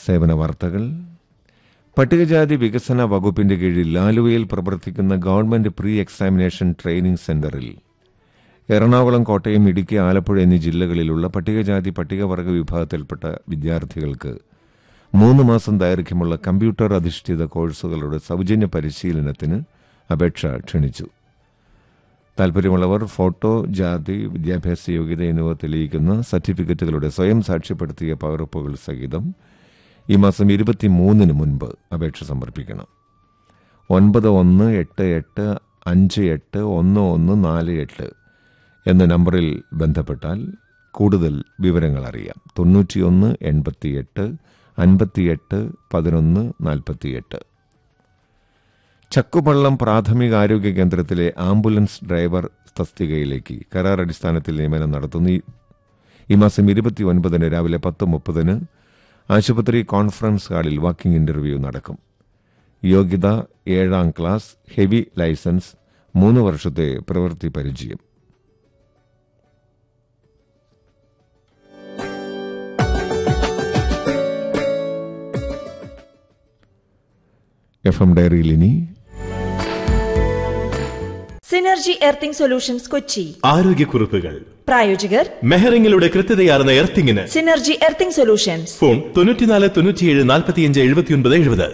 സേവന വാർത്തകൾ പട്ടികജാതി വികസന വകുപ്പിന്റെ കീഴിൽ ആലുവയിൽ പ്രവർത്തിക്കുന്ന ഗവൺമെന്റ് പ്രീ എക്സാമിനേഷൻ ട്രെയിനിംഗ് സെന്ററിൽ എറണാകുളം കോട്ടയം ഇടുക്കി ആലപ്പുഴ എന്നീ ജില്ലകളിലുള്ള പട്ടികജാതി പട്ടികവർഗ വിഭാഗത്തിൽപ്പെട്ട വിദ്യാർത്ഥികൾക്ക് മൂന്ന് മാസം ദൈർഘ്യമുള്ള കമ്പ്യൂട്ടർ അധിഷ്ഠിത കോഴ്സുകളുടെ സൗജന്യ പരിശീലനത്തിന് അപേക്ഷ ക്ഷണിച്ചു താൽപര്യമുള്ളവർ ഫോട്ടോ ജാതി വിദ്യാഭ്യാസ യോഗ്യത എന്നിവ തെളിയിക്കുന്ന സർട്ടിഫിക്കറ്റുകളുടെ സ്വയം സാക്ഷ്യപ്പെടുത്തിയ പകർപ്പുകൾ സഹിതം ഈ മാസം ഇരുപത്തിമൂന്നിന് മുൻപ് അപേക്ഷ സമർപ്പിക്കണം ഒൻപത് ഒന്ന് എട്ട് എട്ട് അഞ്ച് എട്ട് ഒന്ന് ഒന്ന് നാല് എട്ട് എന്ന നമ്പറിൽ ബന്ധപ്പെട്ടാൽ കൂടുതൽ വിവരങ്ങൾ അറിയാം തൊണ്ണൂറ്റിയൊന്ന് എൺപത്തിയെട്ട് അൻപത്തിയെട്ട് പതിനൊന്ന് നാൽപ്പത്തിയെട്ട് ചക്കുപള്ളം പ്രാഥമിക ആരോഗ്യ കേന്ദ്രത്തിലെ ആംബുലൻസ് ഡ്രൈവർ തസ്തികയിലേക്ക് കരാർ അടിസ്ഥാനത്തിൽ നിയമനം നടത്തുന്നു ഈ- ഈ മാസം ഇരുപത്തി ഒൻപതിന് രാവിലെ പത്ത് മുപ്പതിന് ആശുപത്രി കോൺഫറൻസ് ഹാളിൽ വാക്കിംഗ് ഇന്റർവ്യൂ നടക്കും യോഗ്യത ഏഴാം ക്ലാസ് ഹെവി ലൈസൻസ് മൂന്ന് വർഷത്തെ പ്രവൃത്തി പരിചയം എഫ് എം ഡയറിയിൽ ഇനി സിനർജി എർത്തിംഗ് സൊല്യൂഷൻസ് കൊച്ചി ആരോഗ്യക്കുറിപ്പുകൾ പ്രായോജകർ മെഹറിങ്ങളുടെ കൃത്യതയാർന്ന എർത്തിങ്ങിന് സിനർജി എർത്തിംഗ് സൊല്യൂഷൻസ് ഫോൺ തൊണ്ണൂറ്റിനാല് തൊണ്ണൂറ്റിയേഴ് നാൽപ്പത്തിയഞ്ച് എഴുപത്തിയൊൻപത് എഴുപത്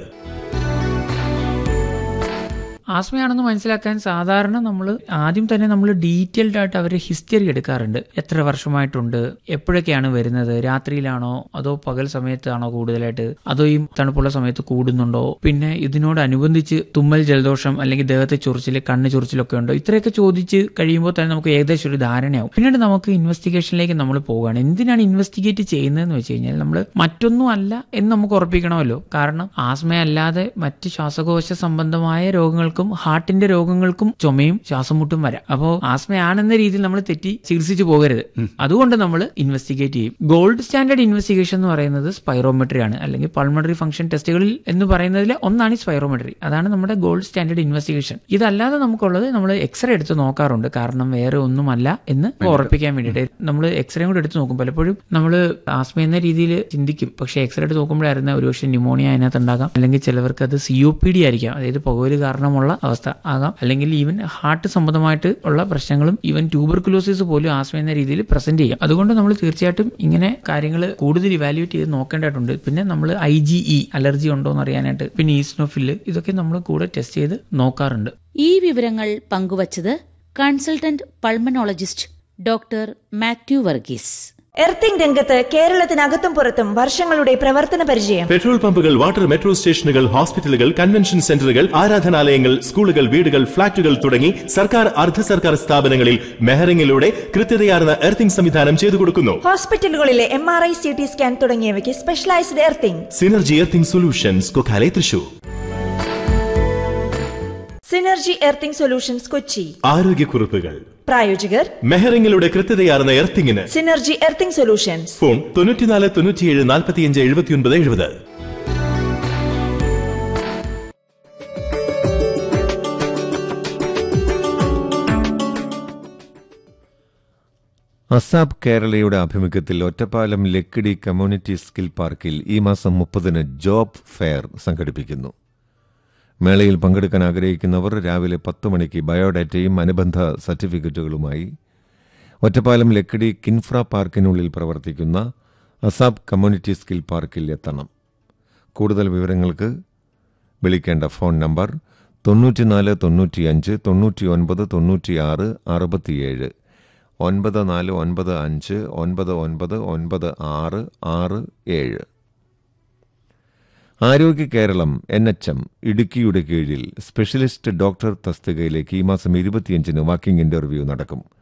ആസ്മയാണെന്ന് മനസ്സിലാക്കാൻ സാധാരണ നമ്മൾ ആദ്യം തന്നെ നമ്മൾ ഡീറ്റെയിൽഡ് ആയിട്ട് അവരുടെ ഹിസ്റ്ററി എടുക്കാറുണ്ട് എത്ര വർഷമായിട്ടുണ്ട് എപ്പോഴൊക്കെയാണ് വരുന്നത് രാത്രിയിലാണോ അതോ പകൽ സമയത്താണോ കൂടുതലായിട്ട് അതോ ഈ തണുപ്പുള്ള സമയത്ത് കൂടുന്നുണ്ടോ പിന്നെ ഇതിനോടനുബന്ധിച്ച് തുമ്മൽ ജലദോഷം അല്ലെങ്കിൽ ദേഹത്തെ ചൊറിച്ചിൽ കണ്ണ് ചൊറിച്ചിലൊക്കെ ഉണ്ടോ ഇത്രയൊക്കെ ചോദിച്ച് കഴിയുമ്പോൾ തന്നെ നമുക്ക് ഏകദേശം ഒരു ധാരണയാവും പിന്നീട് നമുക്ക് ഇൻവെസ്റ്റിഗേഷനിലേക്ക് നമ്മൾ പോവുകയാണ് എന്തിനാണ് ഇൻവെസ്റ്റിഗേറ്റ് ചെയ്യുന്നതെന്ന് വെച്ച് കഴിഞ്ഞാൽ നമ്മൾ മറ്റൊന്നും അല്ല എന്ന് നമുക്ക് ഉറപ്പിക്കണമല്ലോ കാരണം ആസ്മയല്ലാതെ മറ്റ് ശ്വാസകോശ സംബന്ധമായ രോഗങ്ങൾക്കും ഹാർട്ടിന്റെ രോഗങ്ങൾക്കും ചുമയും ശ്വാസമുട്ടും വരാം അപ്പോൾ ആസ്മയാണെന്ന രീതിയിൽ നമ്മൾ തെറ്റി ചികിത്സിച്ചു പോകരുത് അതുകൊണ്ട് നമ്മൾ ഇൻവെസ്റ്റിഗേറ്റ് ചെയ്യും ഗോൾഡ് സ്റ്റാൻഡേർഡ് ഇൻവെസ്റ്റിഗേഷൻ എന്ന് പറയുന്നത് സ്പൈറോമെട്രി ആണ് അല്ലെങ്കിൽ പൾമണറി ഫംഗ്ഷൻ ടെസ്റ്റുകളിൽ എന്ന് പറയുന്നതിൽ ഒന്നാണ് ഈ സ്പൈറോമെട്രി അതാണ് നമ്മുടെ ഗോൾഡ് സ്റ്റാൻഡേർഡ് ഇൻവെസ്റ്റിഗേഷൻ ഇതല്ലാതെ നമുക്കുള്ളത് നമ്മൾ എക്സ്റേ എടുത്ത് നോക്കാറുണ്ട് കാരണം വേറെ ഒന്നുമല്ല എന്ന് ഉറപ്പിക്കാൻ വേണ്ടിയിട്ട് നമ്മൾ എക്സ്റേ കൂടെ എടുത്ത് നോക്കും പലപ്പോഴും നമ്മൾ ആസ്മ എന്ന രീതിയിൽ ചിന്തിക്കും പക്ഷേ എക്സ്റേ എടുത്ത് നോക്കുമ്പോഴായിരുന്നു ഒരുപക്ഷെ ന്യൂമോണിയ അതിനകത്ത് ഉണ്ടാകാം അല്ലെങ്കിൽ ചിലവർക്ക് അത് സി ഒ പി ഡി ആയിരിക്കാം അതായത് പുകവലി കാരണമുള്ള അവസ്ഥ ആകാം അല്ലെങ്കിൽ ഈവൻ ഹാർട്ട് സംബന്ധമായിട്ട് ഉള്ള പ്രശ്നങ്ങളും ഈവൻ ട്യൂബർകുലോസിസ് പോലും ആസ്മ എന്ന രീതിയിൽ പ്രസന്റ് ചെയ്യാം അതുകൊണ്ട് നമ്മൾ തീർച്ചയായിട്ടും ഇങ്ങനെ കാര്യങ്ങൾ കൂടുതൽ ഇവാലുവേറ്റ് ചെയ്ത് നോക്കേണ്ടതായിട്ടുണ്ട് പിന്നെ നമ്മൾ ഐ ജി ഇ അലർജി ഉണ്ടോ എന്ന് അറിയാനായിട്ട് പിന്നെ ഈസ്നോഫില് ഇതൊക്കെ നമ്മൾ കൂടെ ടെസ്റ്റ് ചെയ്ത് നോക്കാറുണ്ട് ഈ വിവരങ്ങൾ പങ്കുവച്ചത് consultant pulmonologist doctor Mathew Varghese earthing രംഗത്ത് കേരളത്തിനകത്തും പുറത്തും വർഷങ്ങളുടെ പ്രവർത്തന പരിചയം പെട്രോൾ പമ്പുകൾ വാട്ടർ മെട്രോ സ്റ്റേഷനുകൾ ഹോസ്പിറ്റലുകൾ കൺവെൻഷൻ സെന്ററുകൾ ആരാധനാലയങ്ങൾ സ്കൂളുകൾ വീടുകൾ ഫ്ളാറ്റുകൾ തുടങ്ങി സർക്കാർ അർദ്ധ സർക്കാർ സ്ഥാപനങ്ങളിൽ മെഹറിംഗിലൂടെ കൃത്യതയാർന്ന എർത്തിംഗ് സംവിധാനം ചെയ്തു കൊടുക്കുന്നു ഹോസ്പിറ്റലുകളിലെ M R I C T scan തുടങ്ങിയവയ്ക്ക് specialised earthing synergy earthing solutions Kokkale Thrissur synergy earthing solutions Kochi ആരോഗ്യക്കുറിപ്പുകൾ പ്രായോജകർ മെഹറിംഗിലൂടെ കൃത്യതയാർന്ന എർത്തിങ്ങിന് സിനർജി എർത്തിംഗ് സൊല്യൂഷൻസ് ഫോൺ തൊണ്ണൂറ്റിനാല് തൊണ്ണൂറ്റിയേഴ് നാൽപ്പത്തിയഞ്ച് എഴുപത്തിയൊൻപത് എഴുപത് അസാബ് കേരളയുടെ ആഭിമുഖ്യത്തിൽ ഒറ്റപ്പാലം ലക്കിടി കമ്മ്യൂണിറ്റി സ്കിൽ പാർക്കിൽ ഈ മാസം മുപ്പതിന് ജോബ് ഫെയർ സംഘടിപ്പിക്കുന്നു മേളയിൽ പങ്കെടുക്കാൻ ആഗ്രഹിക്കുന്നവർ രാവിലെ പത്ത് മണിക്ക് ബയോഡാറ്റയും അനുബന്ധ സർട്ടിഫിക്കറ്റുകളുമായി ഒറ്റപ്പാലം ലക്കിടി കിൻഫ്ര പാർക്കിനുള്ളിൽ പ്രവർത്തിക്കുന്ന അസാബ് കമ്മ്യൂണിറ്റി സ്കിൽ പാർക്കിൽ എത്തണം കൂടുതൽ വിവരങ്ങൾക്ക് വിളിക്കേണ്ട ഫോൺ നമ്പർ തൊണ്ണൂറ്റിനാല് തൊണ്ണൂറ്റിയഞ്ച് തൊണ്ണൂറ്റി ഒൻപത് തൊണ്ണൂറ്റിയാറ് അറുപത്തിയേഴ് ഒൻപത് നാല് ഒൻപത് അഞ്ച് ഒൻപത് ഒൻപത് ഒൻപത് ആറ് ആറ് ഏഴ് ആരോഗ്യ കേരളം എൻ എച്ച് എം ഇടുക്കിയുടെ കീഴിൽ സ്പെഷ്യലിസ്റ്റ് ഡോക്ടർ തസ്തികയിലേക്ക് ഈ മാസം ഇരുപത്തിയഞ്ചിന് വാക്കിംഗ് ഇന്റർവ്യൂ നടക്കും